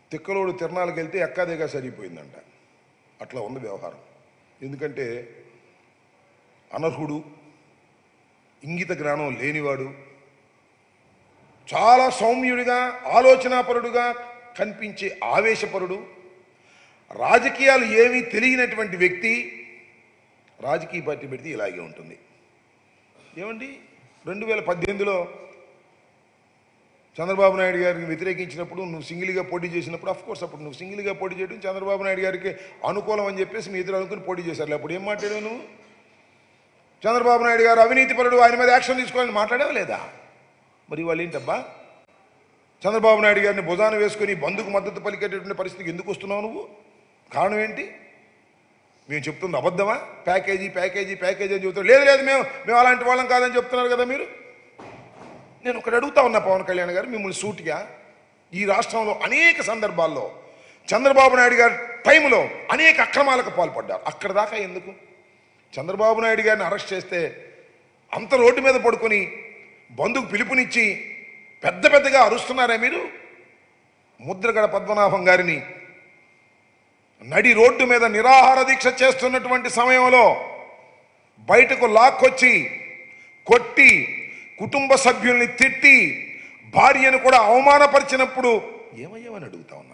తిక్కలోడు తిరణాలకు వెళ్తే ఎక్కాదేగా సరిపోయిందంట అట్లా ఉంది వ్యవహారం ఎందుకంటే అనర్హుడు ఇంగిత జ్ఞానం లేనివాడు చాలా సౌమ్యుడిగా ఆలోచనాపరుడుగా కనిపించే ఆవేశపరుడు రాజకీయాలు ఏమీ తెలియనటువంటి వ్యక్తి రాజకీయ పార్టీ పెడితే ఇలాగే ఉంటుంది ఏమండి రెండు వేల పద్దెనిమిదిలో చంద్రబాబు నాయుడు గారిని వ్యతిరేకించినప్పుడు నువ్వు సింగిల్గా పోటీ చేసినప్పుడు అఫ్ కోర్స్ అప్పుడు నువ్వు సింగిల్గా పోటీ చేయడం చంద్రబాబు నాయుడు గారికి అనుకూలం అని చెప్పేసి మీ ఇద్దరు అనుకుని పోటీ చేశారు అప్పుడు ఏం మాట్లాడావు నువ్వు చంద్రబాబు నాయుడు గారు అవినీతి పరుడు ఆయన మీద యాక్షన్ తీసుకోవాలని మాట్లాడావా లేదా మరి వాళ్ళు ఏంటబ్బా చంద్రబాబు నాయుడు గారిని భుజాన వేసుకొని బంధుకు మద్దతు పలికేటటువంటి పరిస్థితికి ఎందుకు వస్తున్నావు నువ్వు కారణం ఏంటి మేము చెప్తుంది అబద్ధమా ప్యాకేజీ ప్యాకేజీ ప్యాకేజీ అని చెబుతారు లేదు లేదు మేము మేము అలాంటి వాళ్ళం కాదని చెప్తున్నారు కదా మీరు నేను ఒకటి అడుగుతా ఉన్నా పవన్ కళ్యాణ్ గారు మిమ్మల్ని సూటిగా ఈ రాష్ట్రంలో అనేక సందర్భాల్లో చంద్రబాబు నాయుడు గారి టైంలో అనేక అక్రమాలకు పాల్పడ్డారు అక్కడ దాకా ఎందుకు చంద్రబాబు నాయుడు గారిని అరెస్ట్ చేస్తే అంత రోడ్డు మీద పడుకొని బంధుకు పిలుపునిచ్చి పెద్ద పెద్దగా అరుస్తున్నారా మీరు ముద్రగడ పద్మనాభం గారిని నడి రోడ్డు మీద నిరాహార దీక్ష చేస్తున్నటువంటి సమయంలో బయటకు లాక్కొచ్చి కొట్టి కుటుంబ సభ్యుల్ని తిట్టి భార్యను కూడా అవమానపరిచినప్పుడు ఏమయ్యామని అడుగుతా ఉన్నా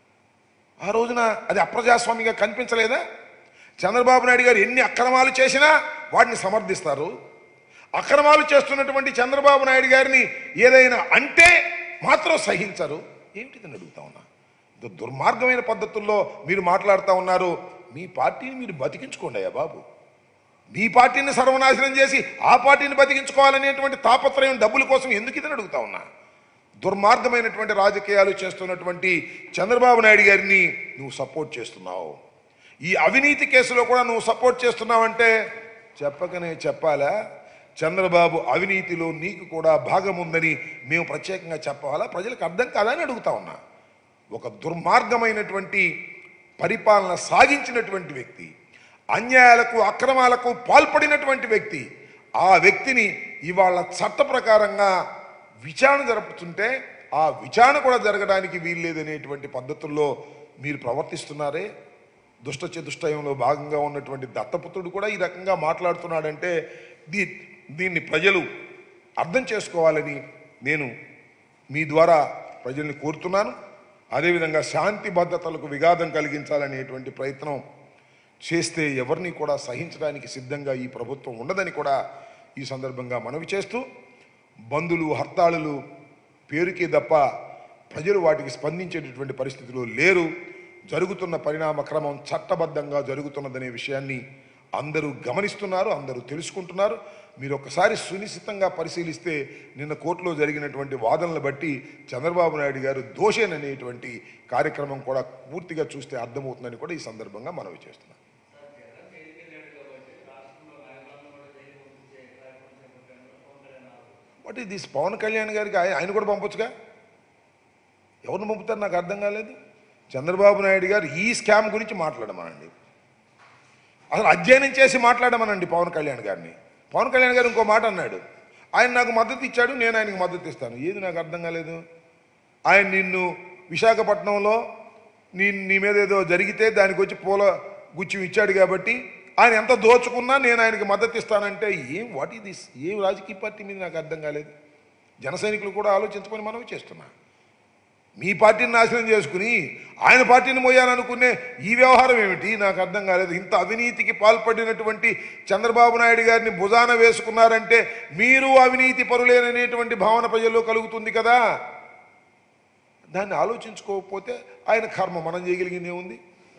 ఆ రోజున అది అప్రజాస్వామిగా కనిపించలేదా చంద్రబాబు నాయుడు గారు ఎన్ని అక్రమాలు చేసినా వాటిని సమర్థిస్తారు అక్రమాలు చేస్తున్నటువంటి చంద్రబాబు నాయుడు గారిని ఏదైనా అంటే మాత్రం సహించరు ఏమిటిదని అడుగుతా ఉన్నా ఇంత దుర్మార్గమైన పద్ధతుల్లో మీరు మాట్లాడుతూ ఉన్నారు మీ పార్టీని మీరు బతికించుకోండి అయ్యా బాబు మీ పార్టీని సర్వనాశనం చేసి ఆ పార్టీని బతికించుకోవాలనేటువంటి తాపత్రయం డబ్బుల కోసం ఎందుకు ఇదని అడుగుతా ఉన్నా దుర్మార్గమైనటువంటి రాజకీయాలు చేస్తున్నటువంటి చంద్రబాబు నాయుడు గారిని నువ్వు సపోర్ట్ చేస్తున్నావు ఈ అవినీతి కేసులో కూడా నువ్వు సపోర్ట్ చేస్తున్నావంటే చెప్పకనే చెప్పాలా చంద్రబాబు అవినీతిలో నీకు కూడా భాగం ఉందని మేము ప్రత్యేకంగా చెప్పాలా ప్రజలకు అర్థం కాదని అడుగుతా ఉన్నా ఒక దుర్మార్గమైనటువంటి పరిపాలన సాగించినటువంటి వ్యక్తి అన్యాయాలకు అక్రమాలకు పాల్పడినటువంటి వ్యక్తి ఆ వ్యక్తిని ఇవాళ చట్ట ప్రకారంగా విచారణ జరుపుతుంటే ఆ విచారణ కూడా జరగడానికి వీల్లేదనేటువంటి పద్ధతుల్లో మీరు ప్రవర్తిస్తున్నారే దుష్ట చతుష్టయంలో భాగంగా ఉన్నటువంటి దత్తపుత్రుడు కూడా ఈ రకంగా మాట్లాడుతున్నాడంటే దీ దీన్ని ప్రజలు అర్థం చేసుకోవాలని నేను మీ ద్వారా ప్రజల్ని కోరుతున్నాను అదేవిధంగా శాంతి భద్రతలకు విఘాతం కలిగించాలనేటువంటి ప్రయత్నం చేస్తే ఎవరిని కూడా సహించడానికి సిద్ధంగా ఈ ప్రభుత్వం ఉండదని కూడా ఈ సందర్భంగా మనవి చేస్తూ బంధులు హర్తాళులు పేరుకే తప్ప ప్రజలు వాటికి స్పందించేటటువంటి పరిస్థితిలో లేరు జరుగుతున్న పరిణామ క్రమం చట్టబద్ధంగా జరుగుతున్నదనే విషయాన్ని అందరూ గమనిస్తున్నారు అందరూ తెలుసుకుంటున్నారు మీరు ఒకసారి సునిశ్చితంగా పరిశీలిస్తే నిన్న కోర్టులో జరిగినటువంటి వాదనలు బట్టి చంద్రబాబు నాయుడు గారు దోషేననేటువంటి కార్యక్రమం కూడా పూర్తిగా చూస్తే అర్థమవుతుందని కూడా ఈ సందర్భంగా మనవి చేస్తున్నాం what is this Pawan Kalyan గారికి ఆయన ఆయన కూడా పంపొచ్చుగా ఎవరిని పంపుతారు నాకు అర్థం కాలేదు చంద్రబాబు నాయుడు గారు ఈ స్కామ్ గురించి మాట్లాడమనండి అసలు అధ్యయనం చేసి మాట్లాడమనండి పవన్ కళ్యాణ్ గారిని పవన్ కళ్యాణ్ గారు ఇంకో మాట అన్నాడు ఆయన నాకు మద్దతు ఇచ్చాడు నేను ఆయనకు మద్దతు ఇస్తాను ఏది నాకు అర్థం కాలేదు ఆయన నిన్ను విశాఖపట్నంలో నీ నీ మీద ఏదో జరిగితే దానికి వచ్చి పూల గుచ్చి ఇచ్చాడు కాబట్టి ఆయన ఎంత దోచుకున్నా నేను ఆయనకి మద్దతు ఇస్తానంటే ఏం వాట్ ఈ దిస్ ఏం రాజకీయ పార్టీ మీద నాకు అర్థం కాలేదు జన సైనికులు కూడా ఆలోచించమని మనవి చేస్తున్నా మీ పార్టీని నాశనం చేసుకుని ఆయన పార్టీని మోయాలనుకునే ఈ వ్యవహారం ఏమిటి నాకు అర్థం కాలేదు ఇంత అవినీతికి పాల్పడినటువంటి చంద్రబాబు నాయుడు గారిని భుజాన వేసుకున్నారంటే మీరు అవినీతి పరులేననేటువంటి భావన ప్రజల్లో కలుగుతుంది కదా దాన్ని ఆలోచించుకోకపోతే ఆయన కర్మ మనం చేయగలిగింది ఏముంది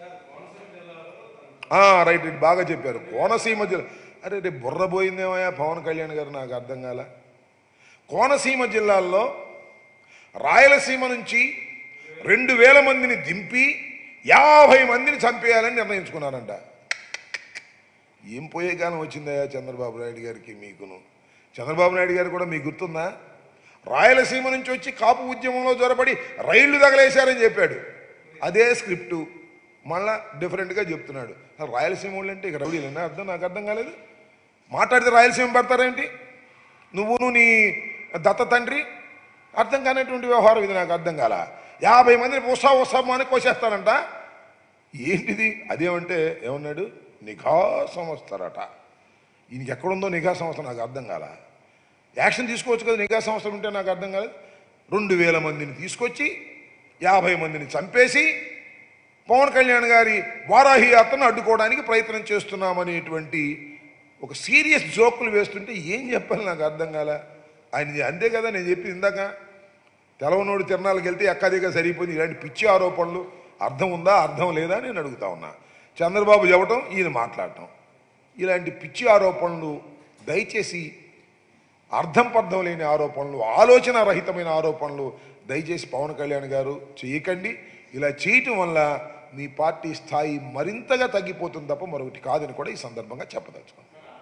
ఆ, రైట్ రైట్ బాగా చెప్పారు కోనసీమ జిల్లా అరే రేపు బుర్ర పోయిందేమయ్యా పవన్ కళ్యాణ్ గారు నాకు అర్థం కాల కోనసీమ జిల్లాల్లో రాయలసీమ నుంచి రెండు వేల మందిని దింపి యాభై మందిని చంపేయాలని నిర్ణయించుకున్నారంట ఏం పోయే కాలం వచ్చిందయ్యా చంద్రబాబు నాయుడు గారికి మీకును చంద్రబాబు నాయుడు గారు కూడా మీకు గుర్తుందా రాయలసీమ నుంచి వచ్చి కాపు ఉద్యమంలో జొరబడి రైళ్లు తగలేశారని చెప్పాడు అదే స్క్రిప్టు మళ్ళా డిఫరెంట్గా చెప్తున్నాడు అసలు రాయలసీమ వాళ్ళు అంటే ఇక రౌడీలేనా అర్థం నాకు అర్థం కాలేదు మాట్లాడితే రాయలసీమ పెడతారేంటి నువ్వు నీ దత్త తండ్రి అర్థం కానటువంటి వ్యవహారం ఇది నాకు అర్థం కాల యాభై మందిని ఉసా ఉసామా అని కోసేస్తానంట ఏంటిది అదేమంటే ఏమన్నాడు నిఘా సంస్థరట ఈయనకి ఎక్కడుందో నిఘా సంస్థ నాకు అర్థం కాల యాక్షన్ తీసుకోవచ్చు కదా నిఘా సంస్థలు ఉంటే నాకు అర్థం కాలేదు రెండు వేల మందిని తీసుకొచ్చి యాభై మందిని చంపేసి పవన్ కళ్యాణ్ గారి వారాహి యాత్రను అడ్డుకోవడానికి ప్రయత్నం చేస్తున్నామనేటువంటి ఒక సీరియస్ జోకులు వేస్తుంటే ఏం చెప్పాలి నాకు అర్థం కాల ఆయన అంతే కదా నేను చెప్పింది ఇందాక తెలవనోడు తిరణాలకు వెళ్తే ఎక్కదిగా సరిపోయింది ఇలాంటి పిచ్చి ఆరోపణలు అర్థం ఉందా అర్థం లేదా నేను అడుగుతా ఉన్నా చంద్రబాబు చెప్పటం ఈయన మాట్లాడటం ఇలాంటి పిచ్చి ఆరోపణలు దయచేసి అర్థం పర్థం లేని ఆరోపణలు ఆలోచన రహితమైన ఆరోపణలు దయచేసి పవన్ కళ్యాణ్ గారు చేయకండి ఇలా చేయటం వల్ల మీ పార్టీ స్థాయి మరింతగా తగ్గిపోతుంది తప్ప మరొకటి కాదని కూడా ఈ సందర్భంగా చెప్పదలుచుకున్నాను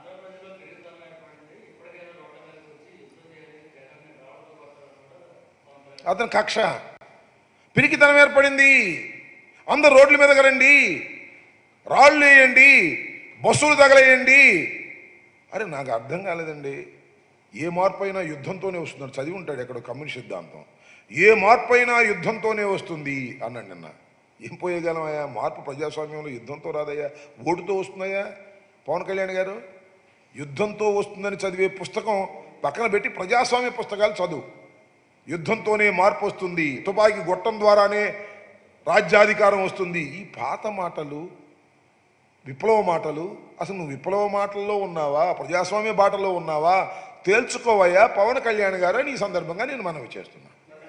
అతని కక్ష పిరికితనం ఏర్పడింది అందరు రోడ్ల మీదకి రండి రాళ్ళు వేయండి బస్సులు తగలేయండి అరే నాకు అర్థం కాలేదండి ఏ మార్పు అయినా యుద్ధంతోనే వస్తుంది చదివి ఉంటాడు ఎక్కడ కమ్యూనిస్ట్ సిద్ధాంతం ఏ మార్పు అయినా యుద్ధంతోనే వస్తుంది అన్నాడు నిన్న ఏం పోయేగలమయ్యా మార్పు ప్రజాస్వామ్యంలో యుద్ధంతో రాదయ్యా ఓటుతో వస్తుందయ్యా పవన్ కళ్యాణ్ గారు యుద్ధంతో వస్తుందని చదివే పుస్తకం పక్కన పెట్టి ప్రజాస్వామ్య పుస్తకాలు చదువు యుద్ధంతోనే మార్పు వస్తుంది తుపాకీ గొట్టం ద్వారానే రాజ్యాధికారం వస్తుంది ఈ పాత మాటలు విప్లవ మాటలు అసలు నువ్వు విప్లవ మాటల్లో ఉన్నావా ప్రజాస్వామ్య బాటలో ఉన్నావా తేల్చుకోవయ్యా పవన్ కళ్యాణ్ గారు అని ఈ సందర్భంగా నేను మనవి చేస్తున్నా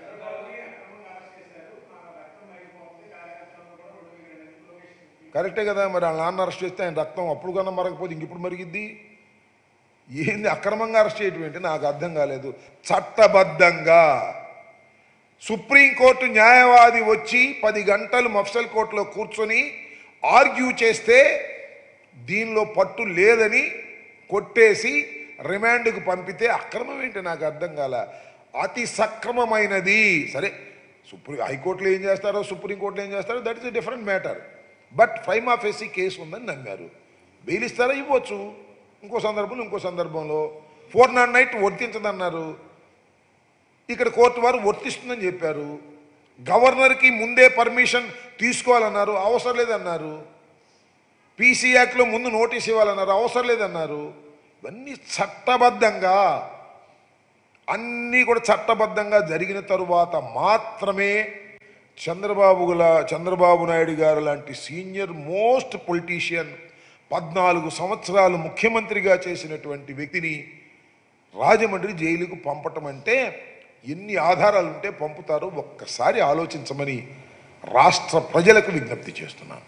కరెక్టే కదా మరి వాళ్ళ నాన్న అరెస్ట్ చేస్తే ఆయన రక్తం అప్పుడు కన్నా మరగకపోతే ఇంక ఇప్పుడు మరిగిద్ది ఏంది అక్రమంగా అరెస్ట్ చేయటం ఏంటి నాకు అర్థం కాలేదు చట్టబద్ధంగా సుప్రీంకోర్టు న్యాయవాది వచ్చి పది గంటలు మఫ్సల్ కోర్టులో కూర్చొని ఆర్గ్యూ చేస్తే దీనిలో పట్టు లేదని కొట్టేసి రిమాండ్కు పంపితే అక్రమం ఏంటి నాకు అర్థం కాల అతి సక్రమమైనది సరే సుప్రీం హైకోర్టులో ఏం చేస్తారో సుప్రీంకోర్టులో ఏం చేస్తారో that is a different matter but ఫైమ్ ఆఫ్ ఎస్సీ కేసు ఉందని నమ్మారు బెయిల్ ఇస్తారా ఇవ్వచ్చు ఇంకో సందర్భంలో ఇంకో సందర్భంలో ఫోర్ నాట్ నైట్ వర్తించదన్నారు ఇక్కడ కోర్టు వారు వర్తిస్తుందని చెప్పారు గవర్నర్కి ముందే పర్మిషన్ తీసుకోవాలన్నారు అవసరం లేదన్నారు పీసీ యాక్ట్లో ముందు నోటీస్ ఇవ్వాలన్నారు అవసరం లేదన్నారు ఇవన్నీ చట్టబద్ధంగా అన్నీ కూడా చట్టబద్ధంగా జరిగిన తరువాత మాత్రమే చంద్రబాబు గల చంద్రబాబు నాయుడు గారు లాంటి సీనియర్ మోస్ట్ పొలిటీషియన్ పద్నాలుగు సంవత్సరాలు ముఖ్యమంత్రిగా చేసినటువంటి వ్యక్తిని రాజమండ్రి జైలుకు పంపటం అంటే ఎన్ని ఆధారాలు ఉంటే పంపుతారో ఒక్కసారి ఆలోచించమని రాష్ట్ర ప్రజలకు విజ్ఞప్తి చేస్తున్నాను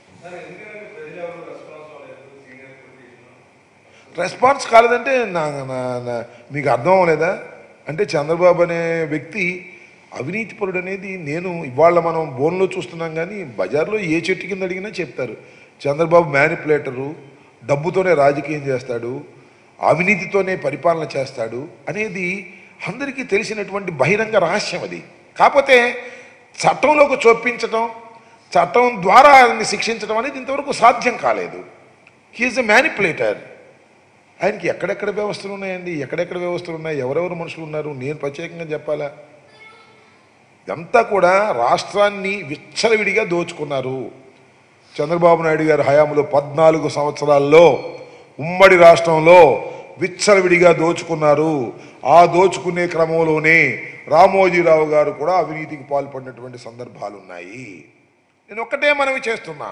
రెస్పాన్స్ కాలేదంటే నా నా- నా- మీకు అర్థం అవ్వలేదా అంటే చంద్రబాబు అనే వ్యక్తి అవినీతిపరుడు అనేది నేను ఇవాళ మనం బోన్లో చూస్తున్నాం కానీ బజార్లో ఏ చెట్టు కింద అడిగినా చెప్తారు చంద్రబాబు మ్యానిపులేటరు డబ్బుతోనే రాజకీయం చేస్తాడు అవినీతితోనే పరిపాలన చేస్తాడు అనేది అందరికీ తెలిసినటువంటి బహిరంగ రహస్యం అది కాకపోతే చట్టంలోకి చొప్పించడం చట్టం ద్వారా ఆయన్ని శిక్షించడం అనేది ఇంతవరకు సాధ్యం కాలేదు హీఈస్ ఎ మ్యానిపులేటర్ ఆయనకి ఎక్కడెక్కడ వ్యవస్థలు ఉన్నాయండి ఎక్కడెక్కడ వ్యవస్థలు ఉన్నాయి ఎవరెవరు మనుషులు ఉన్నారు నేను ప్రత్యేకంగా చెప్పాలా ఇదంతా కూడా రాష్ట్రాన్ని విచ్చలవిడిగా దోచుకున్నారు చంద్రబాబు నాయుడు గారి హయాంలో పద్నాలుగు సంవత్సరాల్లో ఉమ్మడి రాష్ట్రంలో విచ్చలవిడిగా దోచుకున్నారు ఆ దోచుకునే క్రమంలోనే రామోజీరావు గారు కూడా అవినీతికి పాల్పడినటువంటి సందర్భాలు ఉన్నాయి నేను ఒక్కటే మనవి చేస్తున్నా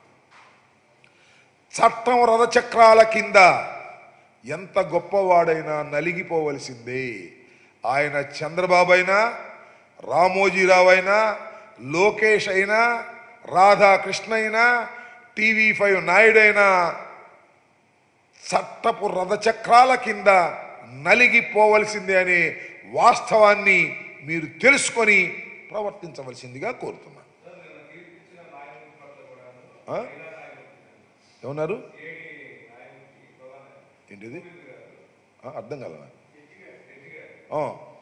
చట్టం రథచక్రాల కింద ఎంత గొప్పవాడైనా నలిగిపోవలసిందే ఆయన చంద్రబాబు అయినా రామోజీరావు అయినా లోకేష్ అయినా రాధాకృష్ణ అయినా టీవీ ఫైవ్ నాయుడు అయినా చట్టపు రథచక్రాల కింద నలిగిపోవలసిందే అనే వాస్తవాన్ని మీరు తెలుసుకొని ప్రవర్తించవలసిందిగా కోరుతున్నా ఆ? ఏమన్నారు ఏంటిది ఆ, అర్థం కాల నాకు. ఆ.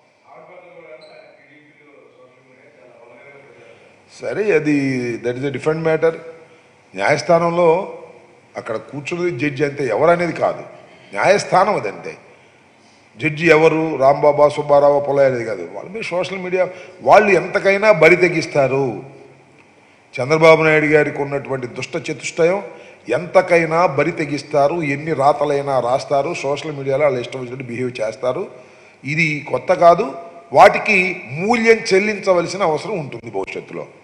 సరే అది that is a different matter న్యాయస్థానంలో అక్కడ కూర్చున్నది జడ్జి అంతే ఎవరనేది కాదు న్యాయస్థానం అది అంతే జడ్జి ఎవరు రాంబాబా సుబ్బారావు పొలయ్య అనేది కాదు వాళ్ళ మీద సోషల్ మీడియా వాళ్ళు ఎంతకైనా బరి తెగిస్తారు చంద్రబాబు నాయుడు గారికి ఉన్నటువంటి దుష్ట చతుష్టయం ఎంతకైనా బరి తెగిస్తారు ఎన్ని రాతలైనా రాస్తారు సోషల్ మీడియాలో వాళ్ళు ఇష్టం వచ్చినట్టు బిహేవ్ చేస్తారు ఇది కొత్త కాదు వాటికి మూల్యం చెల్లించవలసిన అవసరం ఉంటుంది భవిష్యత్తులో